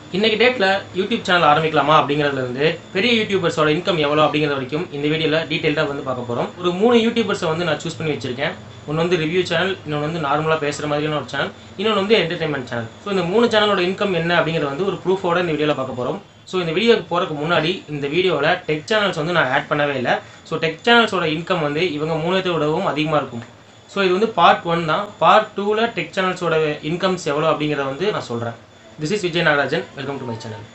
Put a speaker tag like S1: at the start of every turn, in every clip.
S1: இன்னைக்கு டேட்டில் YouTube channel ஆரம்பிக்கலாமா அப்படிங்கிறதுல இருந்து பெரிய யூடியூபர்ஸோட இன்கம் எவ்வளோ அப்படிங்கிறது வரைக்கும் இந்த வீடியோவில் டீட்டெயிலாக வந்து பார்க்க போகிறோம் ஒரு மூணு யூடியூபர்ஸை வந்து நான் சூஸ் பண்ணி வச்சிருக்கேன் ஒன்று வந்து ரிவ்யூ சேனல் இன்னொன்று வந்து நார்மலாக பேசுகிற மாதிரியான ஒரு சேனல் இன்னொன்று வந்து என்டர்டைன்மெண்ட் சேனல் ஸோ இந்த மூணு சேனலோட இன்கம் என்ன அப்படிங்கிறது வந்து ஒரு ப்ரூஃபோட இந்த வீடியோவில் பார்க்க போகிறோம் ஸோ இந்த வீடியோக்கு போகிறதுக்கு முன்னாடி இந்த வீடியோவில் டெக் சேனல்ஸ் வந்து நான் ஆட் பண்ணவே இல்லை ஸோ டெக் சேனல்ஸோட இன்கம் வந்து இவங்க மூணுத்தை விடவும் அதிகமாக இருக்கும் ஸோ இது வந்து பார்ட் ஒன் தான் பார்ட் டூவில் டெக் சேனல்ஸோட இன்கம்ஸ் எவ்வளோ அப்படிங்கிறத வந்து நான் சொல்கிறேன் this is Vijay Nagarajan welcome to my channel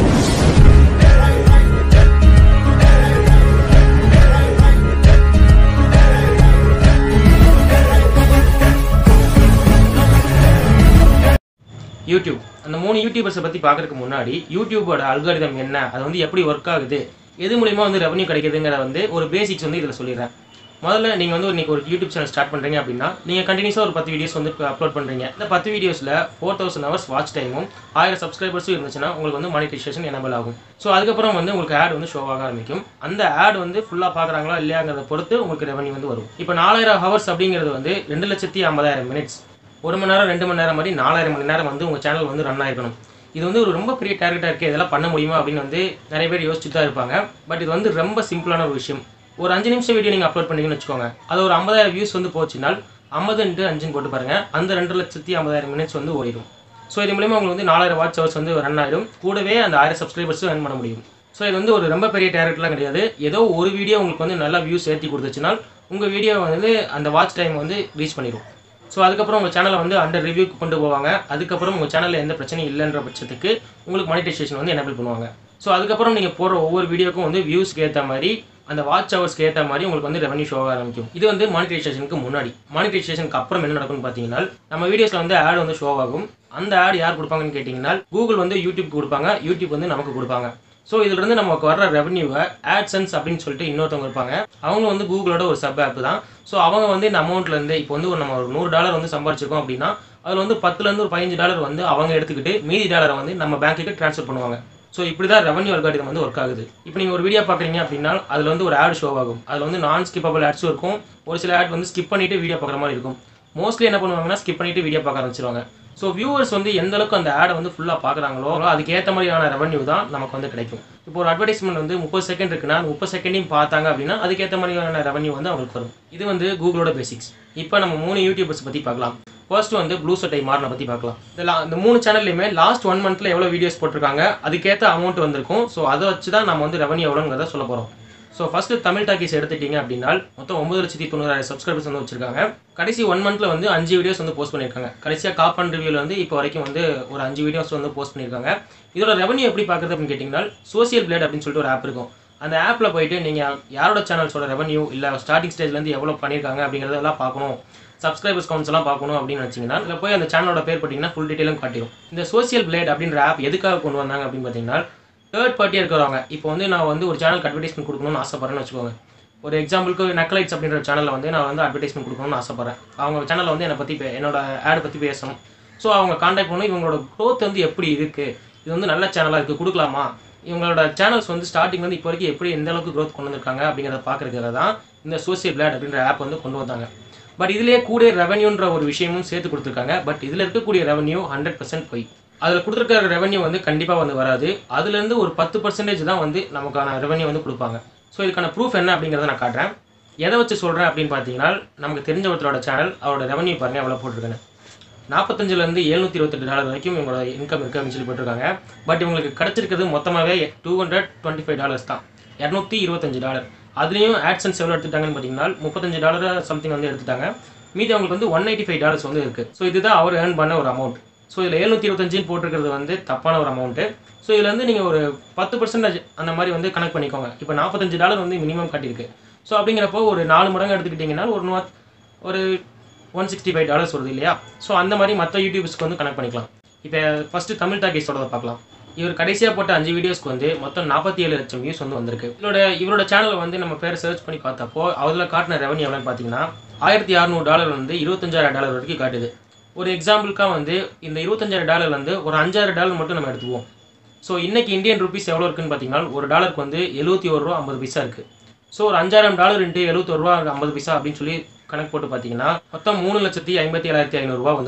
S1: YouTube அந்த மூணு யூடியூபர்ஸை பற்றி பார்க்கறதுக்கு முன்னாடி யூடியூபோட அல்காரிதம் என்ன அது வந்து எப்படி ஒர்க் ஆகுது எது மூலிமா வந்து ரெவன்யூ கிடைக்குதுங்கிற வந்து ஒரு பேசிக்ஸ் வந்து இதில் சொல்லிடுறேன் முதல்ல நீங்கள் வந்து இன்னைக்கு ஒரு யூடியூப் சேனல் ஸ்டார்ட் பண்ணுறீங்க அப்படின்னா நீங்கள் கண்டினியூஸாக ஒரு பத்து வீடியோஸ் வந்து அப்லோட் பண்ணுறீங்க இந்த பத்து வீடியோஸில் ஃபோர் தௌசண்ட் ஹவர்ஸ் வாட்ச் டைமும் ஆயிரம் சப்ஸ்கிரைபர்ஸும் இருந்துச்சுன்னா உங்களுக்கு வந்து மானிட்டைசேஷன் எனபிள் ஆகும் ஸோ அதுக்கப்புறம் வந்து உங்களுக்கு ஆட் வந்து ஷோ ஆக ஆரம்பிக்கும் அந்த ஆட் வந்து ஃபுல்லாக பார்க்குறாங்களா இல்லையாங்கிறத பொறுத்து உங்களுக்கு ரெவன்யூ வந்து வரும் இப்போ நாலாயிரம் ஹவர்ஸ் அப்படிங்கிறது வந்து ரெண்டு லட்சத்தி ஐம்பதாயிரம் மினிட்ஸ் ஒரு மணி நேரம் ரெண்டு மணி நேரம் மாதிரி நாலாயிரம் மணி நேரம் வந்து உங்கள் சேனல் வந்து ரன் ஆயிருக்கணும் இது வந்து ஒரு ரொம்ப பெரிய டார்கெட்டாக இருக்குது இதெல்லாம் பண்ண முடியுமா அப்படின்னு வந்து நிறைய பேர் யோசிச்சுட்டு தான் இருப்பாங்க பட் இது வந்து ரொம்ப சிம்பிளான ஒரு விஷயம் ஒரு அஞ்சு நிமிஷம் வீடியோ நீங்கள் அப்லோட் பண்ணீங்கன்னு வச்சுக்கோங்க அது ஒரு ஐம்பதாயிரம் வியூஸ் வந்து போச்சுனால் ஐம்பது இன்ட்டு அஞ்சுன்னு போட்டு பாருங்கள் அந்த ரெண்டு லட்சத்தி ஐம்பதாயிரம் மினிட்ஸ் வந்து ஓடிடும் ஸோ இது மூலிமா உங்களுக்கு வந்து நாலாயிரம் வாட்ச் ஹவர்ஸ் வந்து ரன் ஆகிடும் கூடவே அந்த ஆயிரம் சப்ஸ்கிரைபர்ஸும் ரன் பண்ண முடியும் ஸோ இது வந்து ஒரு ரொம்ப பெரிய டேரக்ட்லாம் கிடையாது ஏதோ ஒரு வீடியோ உங்களுக்கு வந்து நல்லா வியூஸ் ஏற்றி கொடுத்துச்சுனால் உங்கள் வீடியோ வந்து அந்த வாட்ச் டைம் வந்து ரீச் பண்ணிடும் ஸோ அதுக்கப்புறம் உங்கள் சேனலை வந்து அண்டர் ரிவ்யூக்கு கொண்டு போவாங்க அதுக்கப்புறம் உங்கள் சேனலில் எந்த பிரச்சனையும் இல்லைன்ற பட்சத்துக்கு உங்களுக்கு மானிட்டைசேஷன் வந்து எனபிள் பண்ணுவாங்க ஸோ அதுக்கப்புறம் நீங்கள் போடுற ஒவ்வொரு வீடியோக்கும் வந்து வியூஸ்க்கு ஏற்ற மாதிரி அந்த வாட்ச் ஹவர்ஸ்க்கு ஏற்ற மாதிரி உங்களுக்கு வந்து ரெவன்யூ ஷோ ஆக ஆரம்பிக்கும் இது வந்து மானிட்டைசேஷனுக்கு முன்னாடி மானிட்டைசேஷனுக்கு அப்புறம் என்ன நடக்கும்னு பார்த்தீங்கன்னா நம்ம வீடியோஸில் வந்து ஆட் வந்து ஷோ ஆகும் அந்த ஆட் யார் கொடுப்பாங்கன்னு கேட்டிங்கன்னா கூகுள் வந்து யூடியூப் கொடுப்பாங்க யூடியூப் வந்து நமக்கு கொடுப்பாங்க ஸோ இதுலேருந்து நமக்கு வர்ற ரெவன்யூவை ஆட்சன்ஸ் அப்படின்னு சொல்லிட்டு இன்னொருத்தவங்க இருப்பாங்க அவங்க வந்து கூகுளோட ஒரு சப் ஆப் தான் ஸோ அவங்க வந்து இந்த அமௌண்ட்லேருந்து இப்போ வந்து ஒரு நம்ம ஒரு நூறு டாலர் வந்து சம்பாரிச்சிருக்கோம் அப்படின்னா அதில் வந்து பத்துலேருந்து ஒரு பதினஞ்சு டாலர் வந்து அவங்க எடுத்துக்கிட்டு மீதி டாலரை வந்து நம்ம பேங்க்குக்கு ட்ரான்ஸ்ஃபர் பண்ணுவாங்க ஸோ இப்படி தான் ரெவன்யூ அல்காரிதம் வந்து ஒர்க் ஆகுது இப்போ நீங்கள் ஒரு வீடியோ பார்க்குறீங்க அப்படின்னா அதில் வந்து ஒரு ஆட் ஷோ ஆகும் அதில் வந்து நான் ஸ்கிப்பபிள் ஆட்ஸும் இருக்கும் ஒரு சில ஆட் வந்து ஸ்கிப் பண்ணிட்டு வீடியோ பார்க்குற மாதிரி இருக்கும் மோஸ்ட்லி என்ன பண்ணுவாங்கன்னா ஸ்கிப் பண்ணிட்டு வீடியோ பார்க்க ஆரம்பிச்சிருவாங்க ஸோ வியூவர்ஸ் வந்து எந்த அளவுக்கு அந்த ஆடை வந்து ஃபுல்லாக பார்க்குறாங்களோ அதுக்கு ஏற்ற மாதிரியான ரெவன்யூ தான் நமக்கு வந்து கிடைக்கும் இப்போ ஒரு அட்வர்டைஸ்மெண்ட் வந்து முப்பது செகண்ட் இருக்குன்னா அந்த முப்பது செகண்டையும் பார்த்தாங்க அப்படின்னா அதுக்கேற்ற மாதிரியான ரெவன்யூ வந்து அவங்களுக்கு வரும் இது வந்து கூகுளோட பேசிக்ஸ் இப்போ நம்ம மூணு யூடியூபர்ஸ் பற்றி பார்க்கலாம் ஃபர்ஸ்ட் வந்து ப்ளூ சட்டை மாறின பற்றி பார்க்கலாம் இந்த லா இந்த மூணு சேனல்லையுமே லாஸ்ட் ஒன் மந்த்தில் எவ்வளோ வீடியோஸ் போட்டிருக்காங்க அதுக்கேற்ற அமௌண்ட் வந்திருக்கும் ஸோ அதை வச்சு தான் நம்ம வந்து ரெவன்யூ எவ்வளோங்கிறத சொல்ல போகிறோம் ஸோ ஃபஸ்ட்டு தமிழ் டாக்கீஸ் எடுத்துட்டீங்க அப்படின்னா மொத்தம் ஒன்பது லட்சத்தி தொண்ணூறாயிரம் சப்ஸ்கிரைபர்ஸ் வந்து வச்சிருக்காங்க கடைசி ஒன் மந்த்தில் வந்து அஞ்சு வீடியோஸ் வந்து போஸ்ட் பண்ணியிருக்காங்க கடைசியாக காப் அண்ட் ரிவியூவில் வந்து இப்போ வரைக்கும் வந்து ஒரு அஞ்சு வீடியோஸ் வந்து போஸ்ட் பண்ணியிருக்காங்க இதோட ரெவன்யூ எப்படி பார்க்குறது அப்படின்னு கேட்டிங்கன்னா சோசியல் பிளேட் அப்படின்னு சொல்லிட்டு ஒரு ஆப் இருக்கும் அந்த ஆப்பில் போயிட்டு நீங்கள் யாரோட சேனல்ஸோட ரெவன்யூ இல்லை ஸ்டார்டிங் ஸ்டேஜ்லேருந்து எவ்வளோ பண்ணியிருக்காங்க அப்படிங்கிறதெல்லாம் பார்க்கணும் சப்ஸ்கிரைபர்ஸ் கவுண்ட்ஸ் எல்லாம் பார்க்கணும் அப்படின்னு வச்சிங்கன்னா இதில் போய் அந்த சேனலோட பேர் போட்டிங்கன்னா ஃபுல் டீட்டெயிலும் காட்டிடும் இந்த சோசியல் பிளேட் அப்படின்ற ஆப் எதுக்காக கொண்டு வந்தாங்க அப்படின்னு பார்த்தீங்கன்னா தேர்ட் பார்ட்டியாக இருக்கிறவங்க இப்போ வந்து நான் வந்து ஒரு சேனலுக்கு அட்வர்டைஸ்மெண்ட் கொடுக்கணும்னு ஆசைப்பட்றேன்னு வச்சுக்கோங்க ஒரு எக்ஸாம்பிளுக்கு நக்கலைட்ஸ் அப்படின்ற சேனலில் வந்து நான் வந்து அட்வர்டைஸ்மெண்ட் கொடுக்கணும்னு ஆசைப்பட்றேன் அவங்க சேனலில் வந்து என்னை பற்றி என்னோட ஆட் பற்றி பேசணும் ஸோ அவங்க காண்டாக்ட் பண்ணணும் இவங்களோட க்ரோத் வந்து எப்படி இருக்குது இது வந்து நல்ல சேனலாக இருக்குது கொடுக்கலாமா இவங்களோட சேனல்ஸ் வந்து ஸ்டார்டிங் வந்து இப்போ வரைக்கும் எப்படி எந்த அளவுக்கு க்ரோத் கொண்டு வந்திருக்காங்க அப்படிங்கிறத பார்க்குறதுக்காக தான் இந்த சோசியல் பிளாட் அப்படின்ற ஆப் வந்து கொண்டு வந்தாங்க பட் இதுலேயே கூட ரெவன்யூன்ற ஒரு விஷயமும் சேர்த்து கொடுத்துருக்காங்க பட் இதில் இருக்கக்கூடிய ரெவன்யூ ஹண்ட்ரட் பர்சன்ட் போய் அதில் கொடுத்துருக்கிற ரெவன்யூ வந்து கண்டிப்பாக வந்து வராது அதுலேருந்து ஒரு பத்து பர்சன்டேஜ் தான் வந்து நமக்கான ரெவன்யூ வந்து கொடுப்பாங்க ஸோ இதுக்கான ப்ரூஃப் என்ன அப்படிங்கிறத நான் காட்டுறேன் எதை வச்சு சொல்கிறேன் அப்படின்னு பார்த்தீங்கன்னா நமக்கு தெரிஞ்ச ஒருத்தரோட சேனல் அவரோட ரெவன்யூ பாருங்கள் எவ்வளோ போட்டிருக்கேன்னு நாற்பத்தஞ்சிலேருந்து எழுநூற்றி இருபத்தெட்டு டாலர் வரைக்கும் இவங்களோட இன்கம் இருக்குது அப்படின்னு சொல்லி போட்டிருக்காங்க பட் இவங்களுக்கு கிடச்சிருக்கிறது மொத்தமாகவே two hundred twenty five dollars தான் இரநூத்தி இருபத்தஞ்சு டாலர் அதுலேயும் ஆட்சன்ஸ் எவ்வளோ எடுத்துட்டாங்கன்னு பார்த்தீங்கன்னா முப்பத்தஞ்சு டாலர் சம்திங் வந்து எடுத்துட்டாங்க மீதி அவங்களுக்கு வந்து ஒன் எயிட்டி ஃபைவ் டாலர்ஸ் வந்து இருக்குது ஸோ இதுதான் அவர் ஏர்ன் பண்ண ஒரு அமௌண்ட் ஸோ இதில் எழுநூற்றி இருபத்தஞ்சின்னு போட்டிருக்கிறது வந்து தப்பான ஒரு அமௌண்ட்டு ஸோ இதில் வந்து நீங்கள் ஒரு பத்து பர்சன்டேஜ் அந்த மாதிரி வந்து கனெக்ட் பண்ணிக்கோங்க இப்போ நாற்பத்தஞ்சு டாலர் வந்து மினிமம் கட்டியிருக்கு ஸோ அப்படிங்கிறப்போ ஒரு நாலு மடங்கு எடுத்துக்கிட்டிங்கன்னா ஒரு நூ ஒரு ஒன் சிக்ஸ்டி ஃபைவ் டாலர்ஸ் வருது இல்லையா ஸோ அந்த மாதிரி மற்ற யூடியூப்ஸ்க்கு வந்து கனெக்ட் பண்ணிக்கலாம் இப்போ ஃபஸ்ட்டு தமிழ் டாக்கீஸோட பார்க்கலாம் இவர் கடைசியாக போட்ட அஞ்சு வீடியோஸ்க்கு வந்து மொத்தம் நாற்பத்தி ஏழு லட்சம் வியூஸ் வந்து வந்திருக்கு இவரோட இவரோட சேனலை வந்து நம்ம பேரை சர்ச் பண்ணி பார்த்தப்போ அதில் காட்டின ரெவன்யூ எவ்வளோன்னு பார்த்தீங்கன்னா ஆயிரத்தி அறநூறு டாலர் வந்து இருபத்தஞ்சாயிரம் டாலர் வரைக்கும் காட்டுது ஒரு எக்ஸாம்பிளுக்காக வந்து இந்த இருபத்தஞ்சாயிரம் டாலர் வந்து ஒரு அஞ்சாயிரம் டாலர் மட்டும் நம்ம எடுத்துக்குவோம் ஸோ இன்னைக்கு இந்தியன் ருபீஸ் எவ்வளோ இருக்குன்னு பார்த்தீங்கன்னா ஒரு டாலருக்கு வந்து எழுபத்தி ஒரு ரூபா ஐம்பது பைசா இருக்குது ஸோ ஒரு அஞ்சாயிரம் டாலர் இன்ட்டு எழுபத்தொரு ரூபா ஐம்பது பைசா அப்படின்னு சொல்லி கணக்கு போட்டு பார்த்தீங்கன்னா மொத்தம் மூணு லட்சத்தி ஐம்பத்தி ஏழாயிரத்தி ஐநூறுரூவா வந்து வரும்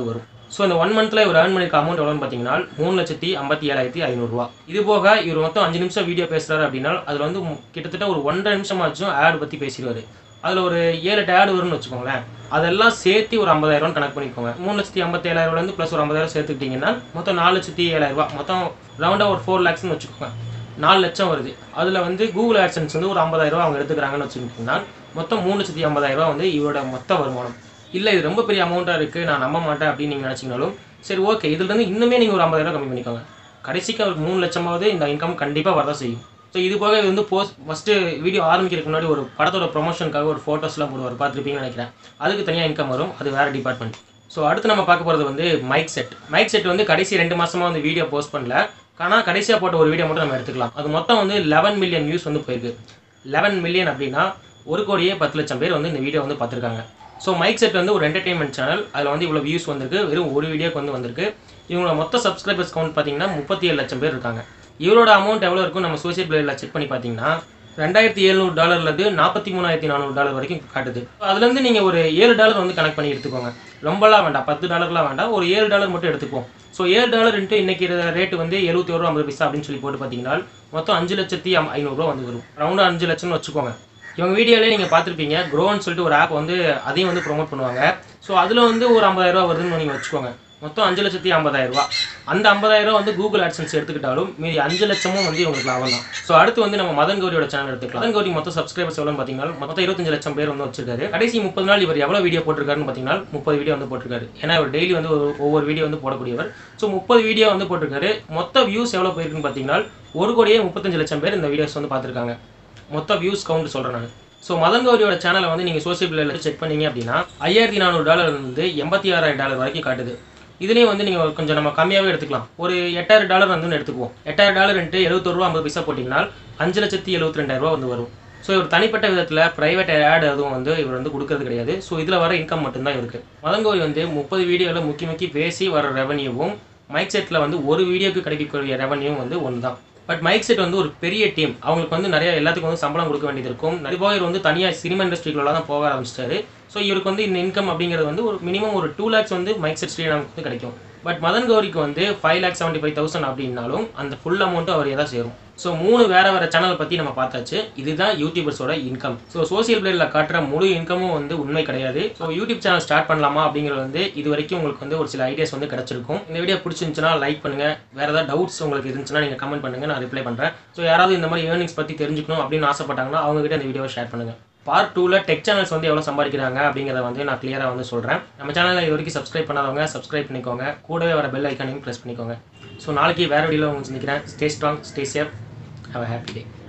S1: ஸோ இந்த ஒன் மந்த்தில் இவர் ஏர்ன் பண்ணிருக்க அமௌண்ட் எவ்வளோன்னு பார்த்தீங்கன்னா மூணு லட்சத்தி ஐம்பத்தி ஏழாயிரத்தி ஐநூறுரூவா இது போக இவர் மொத்தம் அஞ்சு நிமிஷம் வீடியோ பேசுறாரு அப்படின்னா அதில் வந்து மு- கிட்டத்தட்ட ஒரு ஒன்றரை நிமிஷமாச்சும் ஆட் பற்றி பேசிடுவார் அதில் ஒரு ஏழு எட்டு ஆடு வரும்னு வச்சுக்கோங்களேன் அதெல்லாம் சேர்த்து ஒரு ஐம்பதாயிரம் கணக்கு பண்ணிக்கோங்க மூணு லட்சத்தி ஐம்பத்தி ஏழாயிரம்லேருந்து ப்ளஸ் ஒரு ஐம்பதாயிரம் சேர்த்துக்கிட்டிங்கன்னா மொத்தம் நாலு லட்சத்தி ஏழாயிரம் ரூபாய் மொத்தம் ரவுண்டாக ஒரு ஃபோர் லேக்ஸ்னு வச்சுக்கோங்க நாலு லட்சம் வருது அதில் வந்து கூகுள் ஆட்சன்ஸ் வந்து ஒரு ஐம்பதாயிரம் ரூபாய் அவங்க எடுத்துக்கிறாங்கன்னு வச்சுக்கிட்டிங்கன்னா மொத்தம் மூணு லட்சத்தி ஐம்பதாயிரம் ரூபாய் வந்து இவரோட மொத்த வருமானம் இல்லை இது ரொம்ப பெரிய அமௌண்ட்டாக இருக்குது நான் நம்ப மாட்டேன் அப்படின்னு நீங்கள் நினச்சிங்கனாலும் சரி ஓகே இதுலேருந்து இன்னுமே நீங்கள் ஒரு ஐம்பதாயிரம் கம்மி பண்ணிக்கோங்க கடைசிக்கு அவருக்கு மூணு லட்சமாவது இந்த இன்கம் கண்டிப்பாக வரதான் செய்யும் ஸோ இது போக இது வந்து போஸ்ட் ஃபஸ்ட்டு வீடியோ ஆரம்பிக்கிறதுக்கு முன்னாடி ஒரு படத்தோட ப்ரொமோஷனுக்காக ஒரு ஃபோட்டோஸ்லாம் போடுவார் பார்த்துருப்பீங்கன்னு நினைக்கிறேன் அதுக்கு தனியாக இன்கம் வரும் அது வேறு டிபார்ட்மெண்ட் ஸோ அடுத்து நம்ம பார்க்க போகிறது வந்து மைக் செட் மைக் செட் வந்து கடைசி ரெண்டு மாசமா வந்து வீடியோ போஸ்ட் பண்ணல ஆனால் கடைசியாக போட்ட ஒரு வீடியோ மட்டும் நம்ம எடுத்துக்கலாம் அது மொத்தம் வந்து லெவன் மில்லியன் வியூஸ் வந்து போயிருக்கு லெவன் மில்லியன் அப்படின்னா ஒரு கோடியே பத்து லட்சம் பேர் வந்து இந்த வீடியோ வந்து பார்த்துருக்காங்க ஸோ மைக் செட் வந்து ஒரு என்டர்டைன்மெண்ட் சேனல் அதில் வந்து இவ்வளோ வியூஸ் வந்திருக்கு வெறும் ஒரு வீடியோக்கு வந்து வந்திருக்கு இவங்களோட மொத்த சப்ஸ்கிரைபர்ஸ் கவுண்ட் பார்த்தீங்கன்னா முப்பத்தி ஏழு லட்சம் பேர் இருக்காங்க இவரோட அமௌண்ட் எவ்வளோ இருக்கும் நம்ம சோசியல் பிளேயரில் செக் பண்ணி பார்த்தீங்கன்னா ரெண்டாயிரத்தி எழுநூறு டாலர்லேருந்து நாற்பத்தி மூணாயிரத்தி நானூறு டாலர் வரைக்கும் காட்டுது அதுலேருந்து நீங்கள் ஒரு ஏழு டாலர் வந்து கனெக்ட் பண்ணி எடுத்துக்கோங்க ரொம்பலாம் வேண்டாம் பத்து டாலர்லாம் வேண்டாம் ஒரு ஏழு டாலர் மட்டும் எடுத்துப்போம் ஸோ ஏழு டாலர் இன்ட்டு இன்னைக்கு ரேட்டு வந்து எழுபத்தி ஒரு ரூபா ஐம்பது பைசா அப்படின்னு சொல்லி போட்டு பார்த்தீங்கன்னா மொத்தம் அஞ்சு லட்சத்தி ஐம்- ஐநூறுரூவா வந்து வரும் ரவுண்டாக அஞ்சு லட்சம்னு வச்சுக்கோங்க இவங்க வீடியோலேயே நீங்கள் பார்த்துருப்பீங்க க்ரோன்னு சொல்லிட்டு ஒரு ஆப் வந்து அதையும் வந்து ப்ரோமோட் பண்ணுவாங்க ஸோ அதில் வந்து ஒரு 50000 ரூபா வருதுன்னு நீங்கள் வச்சுக்கோங்க மொத்தம் அஞ்சு லட்சத்தி ஐம்பதாயிரம் ரூபா அந்த 50000 ரூபா வந்து கூகுள் ஆட்சன்ஸ் எடுத்துக்கிட்டாலும் மீதி அஞ்சு லட்சமும் வந்து இவங்களுக்கு லாபம் தான் ஸோ அடுத்து வந்து நம்ம மதன் கௌரியோட சேனல் எடுத்துக்கலாம் மதன் கௌரி மொத்தம் சப்ஸ்கிரைபர்ஸ் எவ்வளோன்னு பார்த்தீங்கன்னா மொத்தம் இருபத்தஞ்சு லட்சம் பேர் வந்து வச்சிருக்காரு கடைசி முப்பது நாள் இவர் எவ்வளோ வீடியோ போட்டிருக்காருன்னு பார்த்தீங்கன்னா முப்பது வீடியோ வந்து போட்டிருக்காரு ஏன்னா இவர் டெய்லி வந்து ஒரு- ஒவ்வொரு வீடியோ வந்து போடக்கூடியவர் ஸோ முப்பது வீடியோ வந்து போட்டிருக்காரு மொத்த வியூஸ் எவ்வளோ போயிருக்குன்னு பார்த்தீங்கன்னா ஒரு கோடியே முப்பத்தஞ்சு லட்சம் பேர் இந்த வீடியோஸ் வந்து பார்த்துருக்காங்க மொத்த வியூஸ் கவுண்ட் சொல்கிறேன் நான் ஸோ மதன் கௌரியோட சேனலை வந்து நீங்கள் சோசியல் மீடியாவில் செக் பண்ணீங்க அப்படின்னா ஐயாயிரத்தி நானூறு டாலர் வந்து எண்பத்தி ஆறாயிரம் டாலர் வரைக்கும் காட்டுது இதுலேயும் வந்து நீங்கள் கொஞ்சம் நம்ம கம்மியாகவே எடுத்துக்கலாம் ஒரு எட்டாயிரம் டாலர் வந்து எடுத்துக்குவோம் எட்டாயிரம் டாலர் இன்ட்டு எழுபத்தொரு ரூபா ஐம்பது பைசா போட்டிங்கன்னா அஞ்சு லட்சத்தி எழுபத்தி ரெண்டாயிரம் ரூபா வந்து வரும் ஸோ இவர் தனிப்பட்ட விதத்தில் ப்ரைவேட் ஆட் எதுவும் வந்து இவர் வந்து கொடுக்கறது கிடையாது ஸோ இதில் வர இன்கம் மட்டும்தான் இருக்கு மதங்கோரி வந்து முப்பது வீடியோவில் முக்கி முக்கி பேசி வர ரெவன்யூவும் மைக் செட்டில் வந்து ஒரு வீடியோக்கு கிடைக்கக்கூடிய ரெவன்யூவும் வந்து ஒன்று தான் பட் மைக் செட் வந்து ஒரு பெரிய டீம் அவங்களுக்கு வந்து நிறைய எல்லாத்துக்கும் வந்து சம்பளம் கொடுக்க வேண்டியது இருக்கும் நிறைய போய் இவர் வந்து தனியாக சினிமா இண்டஸ்ட்ரிக்குள்ள தான் போக ஆரம்பிச்சிட்டாரு ஸோ இவருக்கு வந்து இந்த இன்கம் அப்படிங்கிறது வந்து ஒரு மினிமம் ஒரு டூ லேக்ஸ் வந்து மைக் செட் ஸ்ரீராமுக்கு வந்து கிடைக்கும் பட் மதன் கௌரிக்கு வந்து five lakhs seventy five thousand அப்படின்னாலும் அந்த ஃபுல் அமௌண்ட்டும் அவர் தான் சேரும் ஸோ மூணு வேற வேற சேனலை பற்றி நம்ம பார்த்தாச்சு இதுதான் யூடியூபர்ஸோட இன்கம் ஸோ சோசியல் பிளேடில் காட்டுற முழு இன்கமும் வந்து உண்மை கிடையாது ஸோ யூடியூப் சேனல் ஸ்டார்ட் பண்ணலாமா அப்படிங்கிறது வந்து இது வரைக்கும் உங்களுக்கு வந்து ஒரு சில ஐடியாஸ் வந்து கிடைச்சிருக்கும் இந்த வீடியோ பிடிச்சிருந்துச்சுன்னா லைக் பண்ணுங்க வேற ஏதாவது டவுட்ஸ் உங்களுக்கு இருந்துச்சுன்னா நீங்கள் கமெண்ட் பண்ணுங்க நான் ரிப்ளை பண்ணுறேன் ஸோ யாராவது இந்த மாதிரி ஏர்னிங்ஸ் பற்றி தெரிஞ்சுக்கணும் அப்படின்னு ஆசைப்பட்டாங்கன்னா அவங்க கிட்ட இந்த வீடியோவை ஷேர் பண்ணுங்க பார்ட் டூவில் டெக் சேனல்ஸ் வந்து எவ்வளோ சம்பாதிக்கிறாங்க அப்படிங்கிறத வந்து நான் கிளியராக வந்து சொல்கிறேன் நம்ம சேனலை இது வரைக்கும் சப்ஸ்கிரைப் பண்ணாதவங்க சப்ஸ்கிரைப் பண்ணிக்கோங்க கூடவே வர பெல் ஐக்கானையும் ப்ரெஸ் பண்ணிக்கோங்க ஸோ நாளைக்கு வேறு வீடியோவில் உங்களுக்கு சந்திக்கிறேன் stay strong stay safe have a happy day